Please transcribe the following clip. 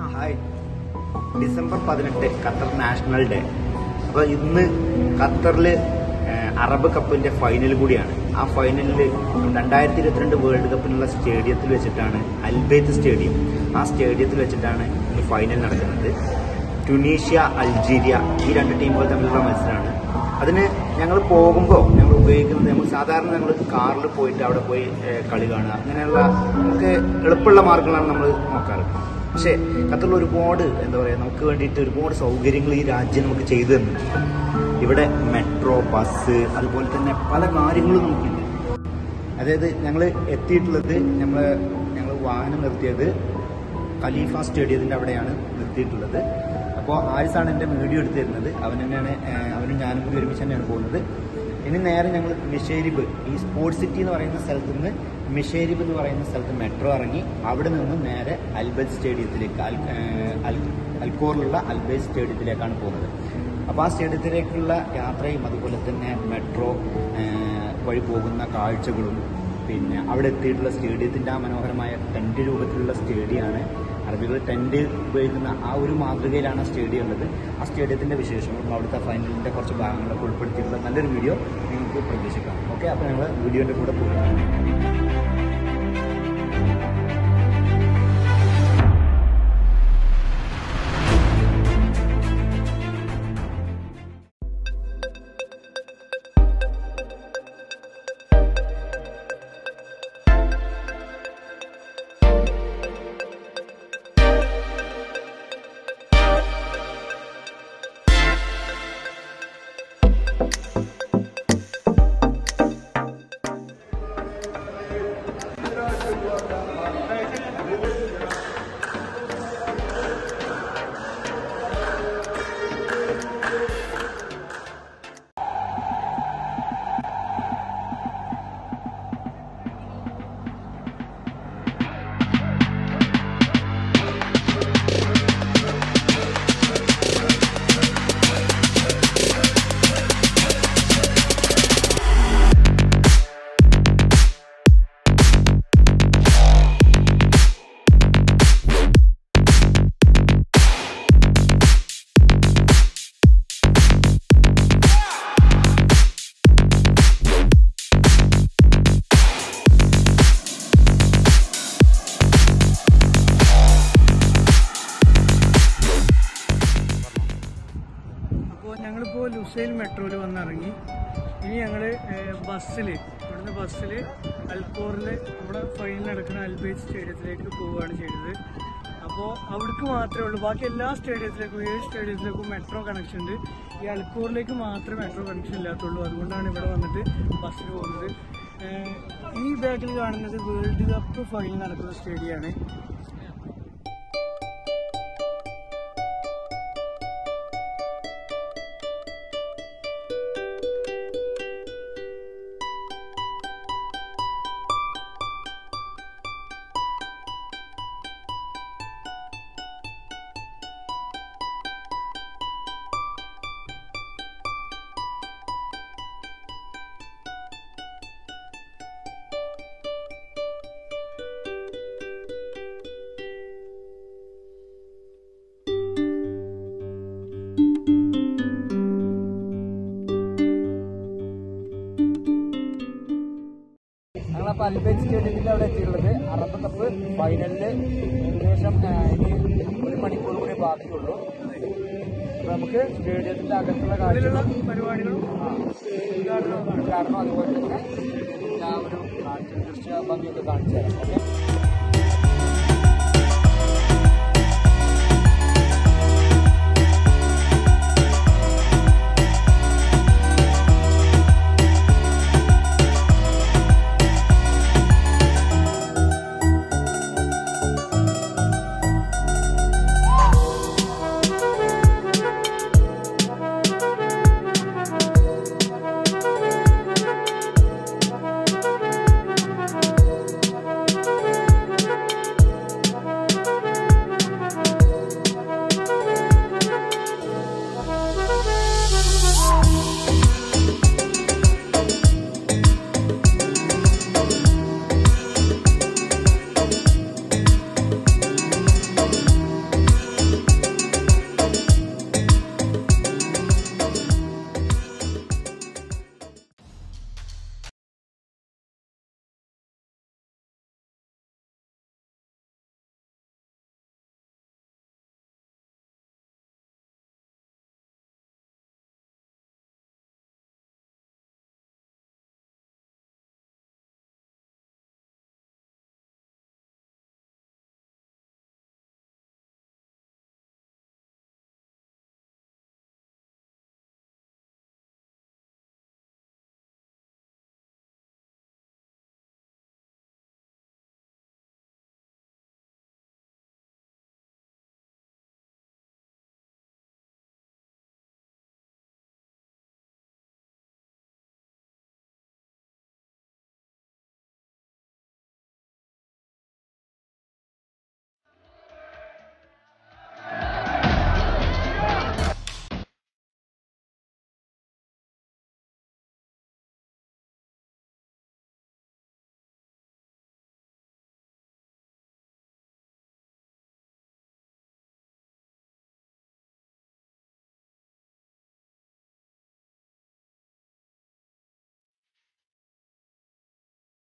hi December പതിനെട്ട് Qatar national day അപ്പോൾ ഇന്ന് ഖത്തറിൽ അറബ് കപ്പിന്റെ ഫൈനൽ കൂടിയാണ് ആ ഫൈനലിൽ രണ്ടായിരത്തി ഇരുപത്തിരണ്ട് വേൾഡ് കപ്പിനുള്ള സ്റ്റേഡിയത്തിൽ വെച്ചിട്ടാണ് അൽബൈത്ത് സ്റ്റേഡിയം ആ സ്റ്റേഡിയത്തിൽ വെച്ചിട്ടാണ് ഇന്ന് ഫൈനൽ നടക്കുന്നത് ടുണീഷ്യ അൾജീരിയ ഈ രണ്ട് ടീമുകൾ തമ്മിലുള്ള മത്സരമാണ് അതിന് ഞങ്ങൾ പോകുമ്പോൾ ഞങ്ങൾ ഉപയോഗിക്കുന്നത് നമ്മൾ സാധാരണ ഞങ്ങൾ കാറിൽ പോയിട്ട് അവിടെ പോയി ഏഹ്, കളി കാണുക അങ്ങനെയുള്ള നമുക്ക് എളുപ്പമുള്ള മാർഗങ്ങളാണ് നമ്മൾ നോക്കാറ് പക്ഷേ ഖത്തറിൽ ഒരുപാട് എന്താ പറയുക നമുക്ക് വേണ്ടിയിട്ട് ഒരുപാട് സൗകര്യങ്ങൾ ഈ രാജ്യം നമുക്ക് ചെയ്തു തന്നിട്ടുണ്ട് ഇവിടെ മെട്രോ ബസ് അതുപോലെ തന്നെ പല കാര്യങ്ങളും നമുക്കുണ്ട് അതായത് ഞങ്ങൾ എത്തിയിട്ടുള്ളത് നമ്മൾ ഞങ്ങൾ വാഹനം നിർത്തിയത് ഖലീഫ സ്റ്റേഡിയത്തിൻ്റെ അവിടെയാണ് നിർത്തിയിട്ടുള്ളത് അപ്പോൾ ആരിസാണ് എൻ്റെ വീഡിയോ എടുത്തു തരുന്നത് അവൻ തന്നെയാണ് ഏഹ്, അവനും ഞാനും കൂടി ഒരുമിച്ച് തന്നെയാണ് പോകുന്നത് ഇനി നേരെ ഞങ്ങൾ മിഷേരിബ് ഈ സ്പോർട്സ് സിറ്റി എന്ന് പറയുന്ന സ്ഥലത്ത് നിന്ന് മിഷേരിബ് എന്ന് പറയുന്ന സ്ഥലത്ത് മെട്രോ ഇറങ്ങി അവിടെ നിന്ന് നേരെ അൽബൈത്ത് സ്റ്റേഡിയത്തിലേക്ക് അൽ ഏഹ്, അൽ അൽക്കോറിലുള്ള അൽബൈത്ത് സ്റ്റേഡിയത്തിലേക്കാണ് പോകുന്നത് അപ്പോൾ ആ സ്റ്റേഡിയത്തിലേക്കുള്ള യാത്രയും അതുപോലെ തന്നെ മെട്രോ ഏഹ്, വഴി പോകുന്ന കാഴ്ചകളും പിന്നെ അവിടെ എത്തിയിട്ടുള്ള സ്റ്റേഡിയത്തിൻ്റെ ആ മനോഹരമായ ടെൻറ്റ് രൂപത്തിലുള്ള സ്റ്റേഡിയമാണ് അറബികൾ ടെൻറ്റ് ഉപയോഗിക്കുന്ന ആ ഒരു മാതൃകയിലാണ് ആ സ്റ്റേഡിയം ഉള്ളത് ആ സ്റ്റേഡിയത്തിൻ്റെ വിശേഷങ്ങളും അവിടുത്തെ ഫൈനലിൻ്റെ കുറച്ച് ഭാഗങ്ങളൊക്കെ ഉൾപ്പെടുത്തിയിട്ടുള്ള നല്ലൊരു വീഡിയോ നിങ്ങൾക്ക് പ്രതീക്ഷിക്കാം ഓക്കെ അപ്പോൾ ഞങ്ങൾ വീഡിയോൻ്റെ കൂടെ പോകും അപ്പോൾ ഞങ്ങളിപ്പോൾ ലുസൈൽ മെട്രോയിൽ വന്നിറങ്ങി ഇനി ഞങ്ങൾ ബസ്സിൽ ഇവിടുന്ന് ബസ്സിൽ അൽക്കോറിൽ നമ്മുടെ ഫൈനൽ നടക്കുന്ന അൽബൈറ്റ് സ്റ്റേഡിയത്തിലേക്ക് പോവുകയാണ് ചെയ്തത് അപ്പോൾ അവിടേക്ക് മാത്രമേ ഉള്ളൂ ബാക്കി എല്ലാ സ്റ്റേഡിയത്തിലേക്കും ഏഴ് സ്റ്റേഡിയത്തിലേക്കും മെട്രോ കണക്ഷൻ ഉണ്ട് ഈ അൽക്കൂറിലേക്ക് മാത്രമേ മെട്രോ കണക്ഷൻ ഇല്ലാത്തുള്ളൂ അതുകൊണ്ടാണ് ഇവിടെ വന്നിട്ട് ബസ്സിൽ പോകുന്നത് ഏഹ് ഈ ബാക്കിൽ കാണുന്നത് വേൾഡ് കപ്പ് ഫൈനൽ നടക്കുന്ന സ്റ്റേഡിയമാണ് ഞങ്ങളപ്പോൾ അൽബൈറ്റ് സ്റ്റേഡിയത്തിൻ്റെ അവിടെ എത്തിയിട്ടുള്ളത് അറബ് കപ്പ് ഫൈനലിൽ ഏകദേശം ആ, ഇനി ഒരു മണിക്കൂർ കൂടി ബാക്കിയുള്ളൂ അപ്പോൾ നമുക്ക് സ്റ്റേഡിയത്തിൻ്റെ അകത്തുള്ള ഇതിലുള്ള കാഴ്ചകളും പരിപാടികളും ഉദ്ഘാടനവും ഉദ്ഘാടനം അതുപോലെ തന്നെ ഞാൻ ഒരു കാഴ്ച ദൃശ്യ ഭംഗിയൊക്കെ കാണിച്ചു തരാം ഓക്കെ